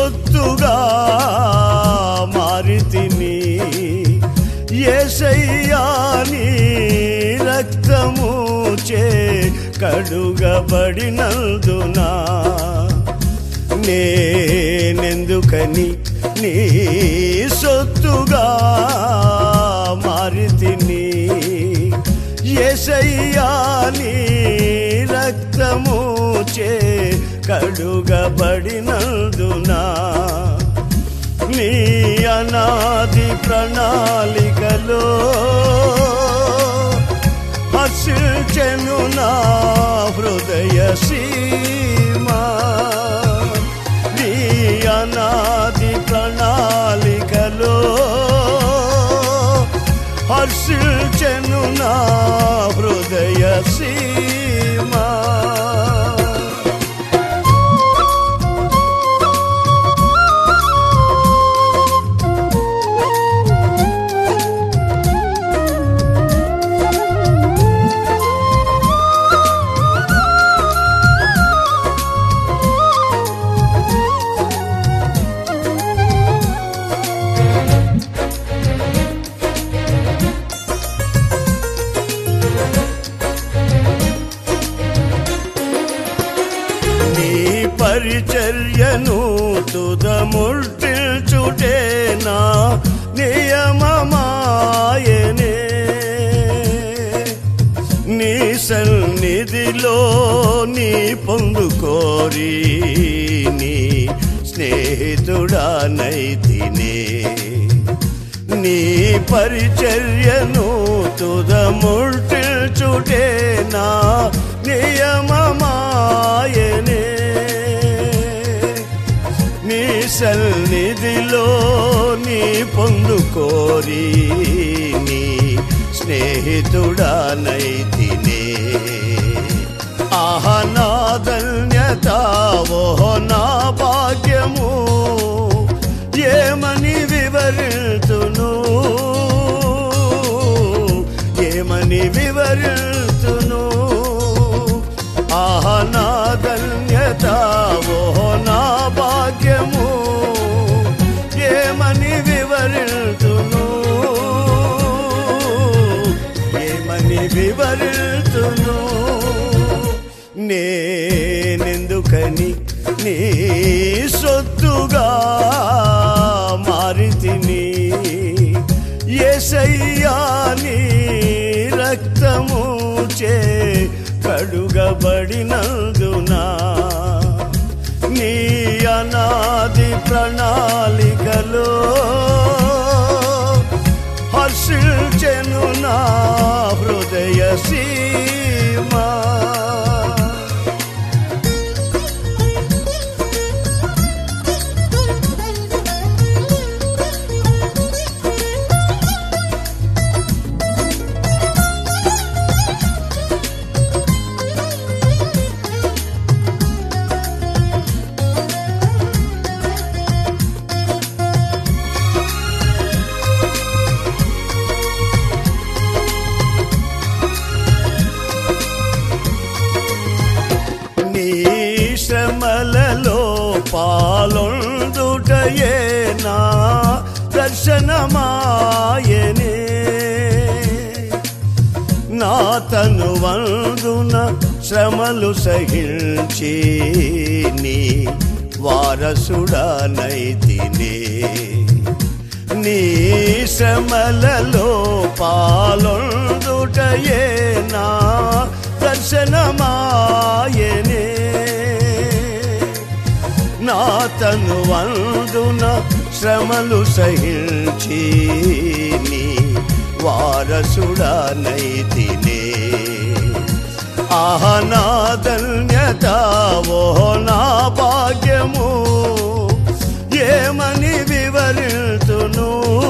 సొత్తుగా మారితిని ఏసయ్యా నీ రక్తము చే కడుగబడినందునా నేనెందుకని నీ సొత్తుగా మారితిని ఏసయ్యా నీ రక్తము చే కడుగబడినందునా నీ అనాది ప్రణాళికలో హర్షించెను నా హృదయ సీమా నీ అనాది ప్రణాళికలో హర్షించెను నా హృదయ సీమా నీ పరిచర్యను తుదముర్చుటే నా నియమమాయనే నీ సన్నిధిలో నీ పొందుకోరి నీ స్నేహితుడానైతినే నీ పరిచర్యను తుదముర్చుటే నా నియమమాయనే నీ సన్నిధిలో నీ పొందుకోరి నీ స్నేహితుడానైతినే ఆహ నా ధన్యత ఓహో నా భాగ్యము ఏమని వివరితును ఏమని వివరితును ఆహ నా ధన్యత ఓహో నా భాగ్యము ఏమని వివరితును ఏమని వివరితును నేనెందుకని నీ సొత్తుగా మారితిని ఏసయ్యా నీ రక్తము చే కడుగబడినందునా నీ అనాది ప్రణాళికలో హర్షించెను నా హృదయ సీమా నీ శ్రమలలో పాలొందుటయే నా దర్శనమాయనే నా తను వందున శ్రమలు సహించి నీ వారసుడనైతినే నీ శ్రమలలో పాలొందుటయే నా దర్శనమాయనే నా తను వందున శ్రమలు సహించి నీ వారసుడనైతినే ఆహ నా ధన్యత ఓహో నా భాగ్యము ఏమని వివరితును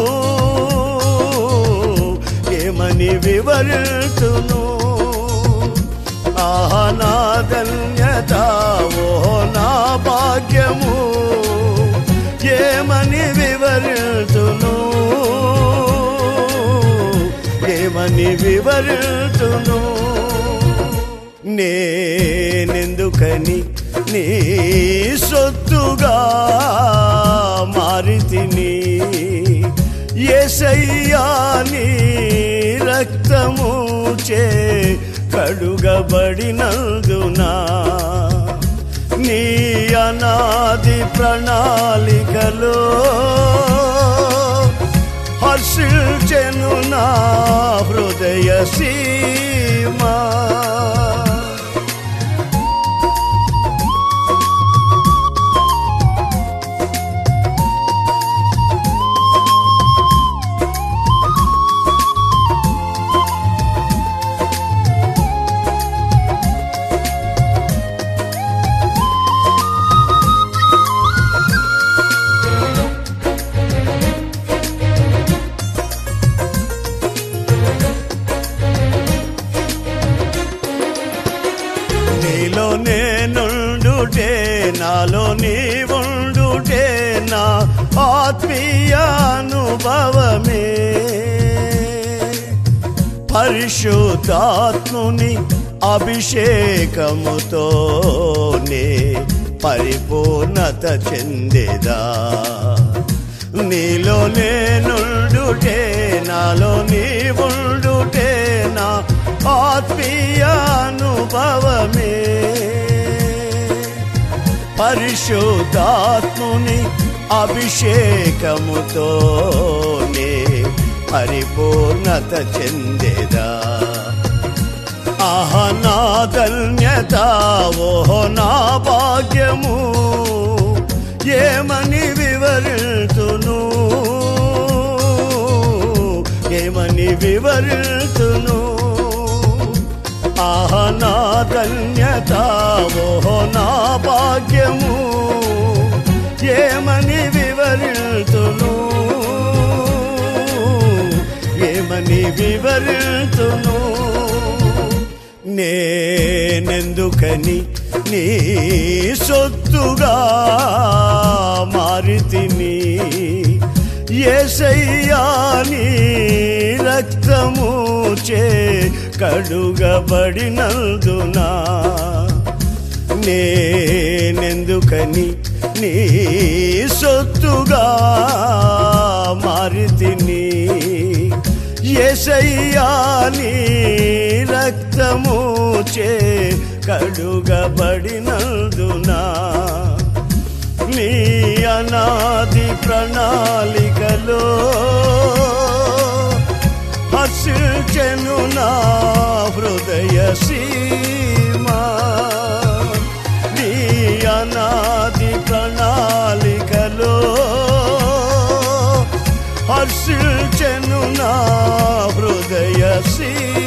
ఏమని వివరితును ఆహ నా ధన్యత ఓహో నా భాగ్యము ఏమని వివరితును ఏమని వివరితును నేనెందుకని నీ సొత్తు సొత్తుగా మారితిని ఏసయ్యా నీ రక్తము చే కడుగబడినందునా నీ అనాది ప్రణాళికలో హర్షించెను నా హృదయ సీమా నీలో నేనుండుటే నాలో నీవుండుటే నా ఆత్మీయ అనుభవమే పరిశుద్ధాత్ముని అభిషేకముతోనే పరిపూర్ణత చెందేదా నీలో నేనుండుటే నాలో నీవుండుటే నా ఆత్మీయ అనుభవమే పరిశుద్ధాత్ముని అభిషేకముతోనే పరిపూర్ణత చెందేదా ఆహ నా ధన్యత ఓహో నా భాగ్యము ఏమని వివరితును ఏమని వివరితును ఆహ నా ధన్యత ఓహో నా భాగ్యము ఏమని వివరితును ఏమని వివరితును నేనెందుకని నీ సొత్తుగా మారితిని ఏసయ్యా నీ రక్తము చే కడుగబడినందునా నేనెందుకని నీ సొత్తుగా మారితిని ఏసయ్యా నీ రక్తము చే కడుగబడినందునా నీ అనాది ప్రణాళికలో హర్షించెను నా హృదయ సీమా నీ అనాది ప్రణాళికలో హర్షించెను నా హృదయ సీమా